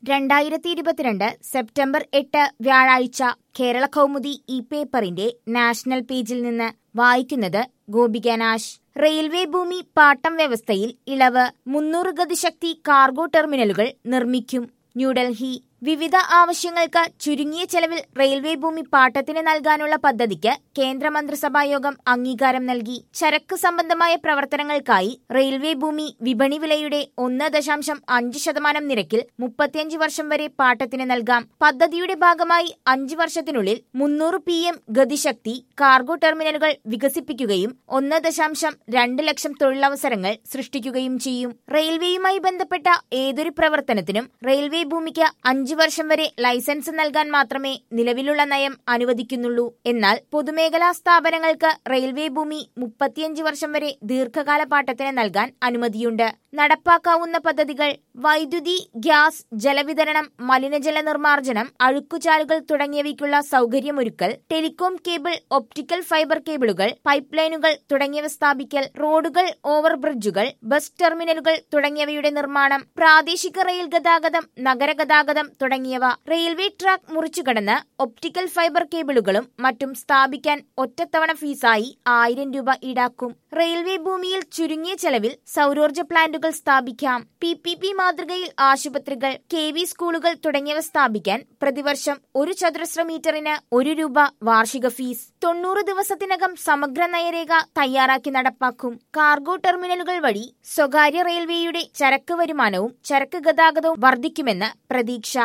രണ്ടായിരത്തി ഇരുപത്തിരണ്ട് സെപ്റ്റംബർ എട്ട് വ്യാഴാഴ്ച കേരള കൗമുദി ഈ പേപ്പറിന്റെ നാഷണൽ പേജിൽ നിന്ന് വായിക്കുന്നത് ഗോപിക നാശ് റെയിൽവേ ഭൂമി പാട്ടം വ്യവസ്ഥയിൽ ഇളവ് മുന്നൂറ് ഗതിശക്തി കാർഗോ ടെർമിനലുകൾ നിർമ്മിക്കും ന്യൂഡൽഹി വിവിധ ആവശ്യങ്ങൾക്ക് ചുരുങ്ങിയ ചെലവിൽ റെയിൽവേ ഭൂമി പാട്ടത്തിന് നൽകാനുള്ള പദ്ധതിക്ക് കേന്ദ്ര മന്ത്രിസഭാ യോഗം അംഗീകാരം നൽകി ചരക്ക് സംബന്ധമായ പ്രവർത്തനങ്ങൾക്കായി റെയിൽവേ ഭൂമി വിപണി വിലയുടെ ഒന്ന് ദശാംശം അഞ്ച് ശതമാനം നിരക്കിൽ മുപ്പത്തിയഞ്ച് വർഷം വരെ പാട്ടത്തിന് നൽകാം പദ്ധതിയുടെ ഭാഗമായി അഞ്ച് വർഷത്തിനുള്ളിൽ മുന്നൂറ് പി എം ഗതിശക്തി കാർഗോ ടെർമിനലുകൾ വികസിപ്പിക്കുകയും ഒന്ന് ദശാംശം രണ്ട് ലക്ഷം തൊഴിലവസരങ്ങൾ സൃഷ്ടിക്കുകയും ചെയ്യും റെയിൽവേയുമായി ബന്ധപ്പെട്ട ഏതൊരു പ്രവർത്തനത്തിനും റെയിൽവേ ഭൂമിക്ക് അഞ്ച് വർഷം വരെ ലൈസൻസ് നൽകാൻ മാത്രമേ നിലവിലുള്ള നയം അനുവദിക്കുന്നുള്ളൂ എന്നാൽ പൊതുമേഖലാ സ്ഥാപനങ്ങൾക്ക് റെയിൽവേ ഭൂമി മുപ്പത്തിയഞ്ച് വർഷം വരെ ദീർഘകാല പാട്ടത്തിന് നൽകാൻ അനുമതിയുണ്ട് നടപ്പാക്കാവുന്ന പദ്ധതികൾ വൈദ്യുതി ഗ്യാസ് ജലവിതരണം മലിനജല നിർമ്മാർജ്ജനം അഴുക്കുചാലുകൾ തുടങ്ങിയവയ്ക്കുള്ള സൗകര്യമൊരുക്കൽ ടെലികോം കേബിൾ ഒപ്റ്റിക്കൽ ഫൈബർ കേബിളുകൾ പൈപ്പ് ലൈനുകൾ തുടങ്ങിയവ സ്ഥാപിക്കൽ റോഡുകൾ ഓവർബ്രിഡ്ജുകൾ ബസ് ടെർമിനലുകൾ തുടങ്ങിയവയുടെ നിർമ്മാണം പ്രാദേശിക റെയിൽ ഗതാഗതം നഗരഗതാഗതം തുടങ്ങിയവ റെയിൽവേ ട്രാക്ക് മുറിച്ചുകടന്ന് ഒപ്റ്റിക്കൽ ഫൈബർ കേബിളുകളും മറ്റും സ്ഥാപിക്കാൻ ഒറ്റത്തവണ ഫീസായി ആയിരം രൂപ ഈടാക്കും റെയിൽവേ ഭൂമിയിൽ ചുരുങ്ങിയ ചെലവിൽ സൗരോർജ്ജ പ്ലാന്റുകൾ സ്ഥാപിക്കാം പി പി പി മാതൃകയിൽ ആശുപത്രികൾ കെ വി സ്കൂളുകൾ തുടങ്ങിയവ സ്ഥാപിക്കാൻ പ്രതിവർഷം ഒരു ചതുരശ്ര മീറ്ററിന് ഒരു രൂപ വാർഷിക ഫീസ് തൊണ്ണൂറ് ദിവസത്തിനകം സമഗ്ര നയരേഖ തയ്യാറാക്കി നടപ്പാക്കും കാർഗോ ടെർമിനലുകൾ വഴി സ്വകാര്യ റെയിൽവേയുടെ ചരക്ക് വരുമാനവും ചരക്ക് ഗതാഗതവും വർദ്ധിക്കുമെന്ന് പ്രതീക്ഷ